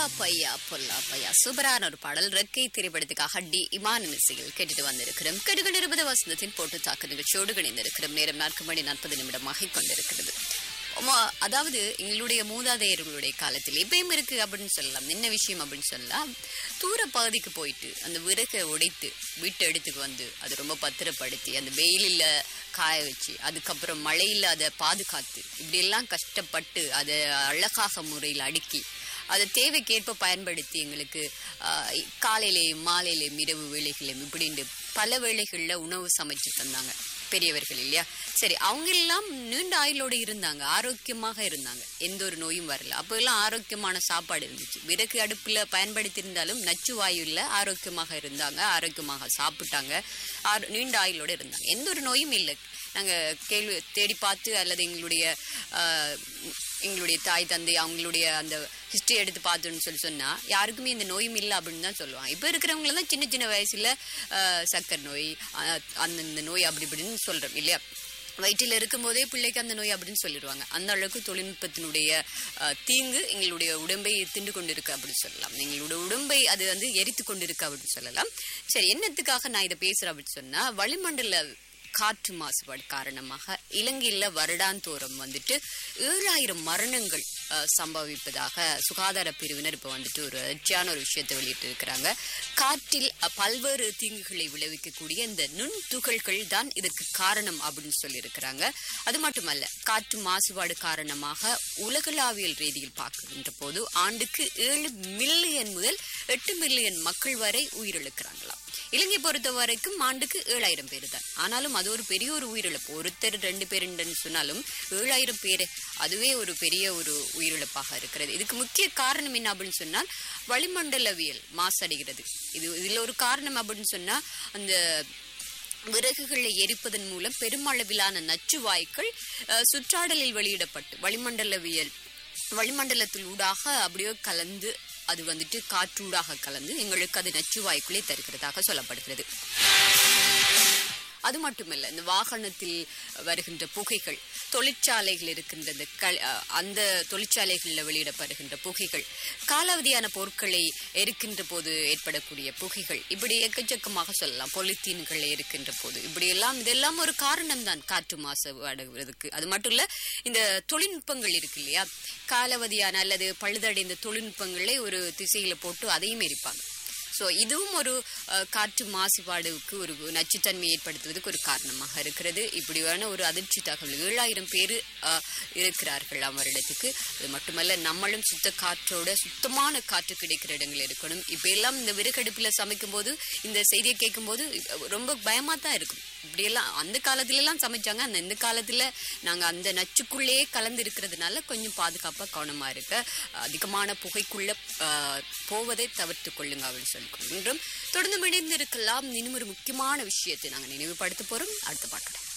பையா பொல்லா பையா சூப்பரான ஒரு பாடல் ரெக்கை திரைப்படத்துக்காக டி இமான இசையில் கேட்டுட்டு வந்திருக்கிறோம் கெடுகள் இருபது வசந்தத்தின் போட்டு தாக்கு நிகழ்ச்சியோடு இணைந்திருக்கிறோம் நேரம் நான்கு மணி நாற்பது நிமிடமாக கொண்டிருக்கிறது ஆமா, அதாவது எங்களுடைய மூதாதையர்களுடைய காலத்தில் இப்பயும் இருக்கு அப்படின்னு சொல்லலாம் என்ன விஷயம் அப்படின்னு சொல்லலாம் தூர பகுதிக்கு போயிட்டு அந்த விறகை உடைத்து வீட்டு எடுத்துக்கு வந்து அது ரொம்ப பத்திரப்படுத்தி அந்த வெயிலில் காய வச்சு அதுக்கப்புறம் மழையில் அதை பாதுகாத்து இப்படியெல்லாம் கஷ்டப்பட்டு அதை அழகாக முறையில் அடுக்கி அதை தேவைக்கேற்ப பயன்படுத்தி எங்களுக்கு ஆஹ், காலையிலேயும் மாலையிலேயும் இரவு வேலைகளையும் இப்படின்னு பல வேளைகளில் உணவு சமைச்சு தந்தாங்க பெரியவர்கள் இல்லையா சரி அவங்க எல்லாம் நீண்ட ஆயுளோடு இருந்தாங்க ஆரோக்கியமாக இருந்தாங்க எந்த ஒரு நோயும் வரல அப்போ எல்லாம் ஆரோக்கியமான சாப்பாடு இருந்துச்சு விறகு அடுப்புல பயன்படுத்தி இருந்தாலும் நச்சு வாயுல ஆரோக்கியமாக இருந்தாங்க ஆரோக்கியமாக சாப்பிட்டாங்க ஆரோ- நீண்ட ஆயுளோட இருந்தாங்க எந்த ஒரு நோயும் இல்லை நாங்க கேள்வி தேடி பார்த்து அல்லது எங்களுடைய ஆஹ், எங்களுடைய தாய் தந்தை அவங்களுடைய அந்த ஹிஸ்டரி எடுத்து பார்த்தோன்னு சொல்லி சொன்னா யாருக்குமே இந்த நோயும் இல்லை அப்படின்னு தான் சொல்லுவாங்க இப்போ இருக்கிறவங்கள தான் சின்ன சின்ன வயசுல ஆஹ், சக்கரை நோய் ஆஹ், அந்தந்த நோய் அப்படி இப்படின்னு சொல்றோம் இல்லையா வயிற்றில் இருக்கும்போதே பிள்ளைக்கு அந்த நோய் அப்படின்னு சொல்லிடுவாங்க அந்த அளவுக்கு தொழில்நுட்பத்தினுடைய அஹ், தீங்கு எங்களுடைய உடம்பை திண்டு கொண்டிருக்கு அப்படின்னு சொல்லலாம் எங்களுடைய உடம்பை அது வந்து எரித்து கொண்டிருக்கு அப்படின்னு சொல்லலாம் சரி என்னத்துக்காக நான் இதை பேசுறேன் அப்படின்னு சொன்னா வளிமண்டல காற்று மாசுபாடு காரணமாக இலங்கையில வருடாந்தோறும் வந்துட்டு ஏழாயிரம் மரணங்கள் அஹ், சம்பவிப்பதாக சுகாதார பிரிவினர் இப்போ வந்துட்டு ஒரு அதிர்ச்சியான ஒரு விஷயத்தை வெளியிட்டு இருக்கிறாங்க காற்றில் அஹ், பல்வேறு தீங்குகளை விளைவிக்கக்கூடிய இந்த நுண்துகள்கள் தான் இதுக்கு காரணம் அப்படின்னு சொல்லியிருக்கிறாங்க அது மட்டுமல்ல காற்று மாசுபாடு காரணமாக உலகளாவியல் ரீதியில் பார்க்கின்ற போது ஆண்டுக்கு ஏழு மில்லியன் முதல் எட்டு மில்லியன் மக்கள் வரை உயிரிழக்கிறாங்களாம் இலங்கை பொறுத்த வரைக்கும் ஆண்டுக்கு ஏழாயிரம் பேர் தான் ஆனாலும் அது ஒரு பெரிய ஒரு உயிரிழப்பு ஒருத்தர் ரெண்டு பேருன்னு சொன்னாலும் ஏழாயிரம் பேர் அதுவே ஒரு பெரிய ஒரு உயிரிழப்பாக இருக்கிறது இதுக்கு முக்கிய காரணம் என்ன அப்படின்னு சொன்னால் வளிமண்டலவியல் மாசடைகிறது இது இதுல ஒரு காரணம் அப்படின்னு சொன்னா அந்த விறகுகளை எரிப்பதன் மூலம் பெருமளவிலான நச்சு வாயுக்கள் அஹ், சுற்றாடலில் வெளியிடப்பட்டு வளிமண்டலவியல் வளிமண்டலத்தில் ஊடாக அப்படியே கலந்து அது வந்துட்டு காற்றூடாக கலந்து எங்களுக்கு அது நச்சு வாயுக்களை தருகிறதாக சொல்லப்படுகிறது அது மட்டுமல்ல இந்த வாகனத்தில் வருகின்ற புகைகள் தொழிற்சாலைகள் இருக்கின்ற இந்த கள் அஹ் அந்த தொழிற்சாலைகளில் வெளியிடப்படுகின்ற புகைகள் காலாவதியான பொருட்களை எரிக்கின்ற போது ஏற்படக்கூடிய புகைகள் இப்படி எக்கச்சக்கமாக சொல்லலாம் பொலித்தீன்கள் இருக்கின்ற போது இப்படி எல்லாம் இதெல்லாம் ஒரு காரணம் தான் காற்று மாசுபாடுகிறதுக்கு அது மட்டும் இல்ல இந்த தொழில்நுட்பங்கள் இருக்கு இல்லையா காலாவதியான அல்லது பழுதடைந்த தொழில்நுட்பங்களை ஒரு திசையில போட்டு அதையும் எரிப்பாங்க ஸோ இதுவும் ஒரு அஹ், காற்று மாசுபாடுக்கு ஒரு நச்சுத்தன்மை ஏற்படுத்துவதற்கு ஒரு காரணமாக இருக்கிறது இப்படியான ஒரு அதிர்ச்சி தகவல் ஏழாயிரம் பேர் இருக்கிறார்கள் அவரிடத்துக்கு அது மட்டுமல்ல நம்மளும் சுத்த காற்றோட சுத்தமான காற்று கிடைக்கிற இடங்கள் இருக்கணும் இப்போ எல்லாம் இந்த விறகடுப்பில் சமைக்கும் போது இந்த செய்தியை கேட்கும்போது ரொம்ப பயமாக தான் இருக்கும் இப்படியெல்லாம் அந்த காலத்துல எல்லாம் சமைச்சாங்க அந்த இந்த காலத்துல நாங்க அந்த நச்சுக்குள்ளேயே கலந்து இருக்கிறதுனால கொஞ்சம் பாதுகாப்பா கவனமா இருக்க அதிகமான புகைக்குள்ள ஆஹ், போவதை தவிர்த்து கொள்ளுங்க அப்படின்னு சொல்லி கொள்கின்றோம் தொடர்ந்து இணைந்திருக்கலாம் இன்னும் ஒரு முக்கியமான விஷயத்தை நாங்க நினைவுபடுத்த போறோம் அடுத்த பாட்டு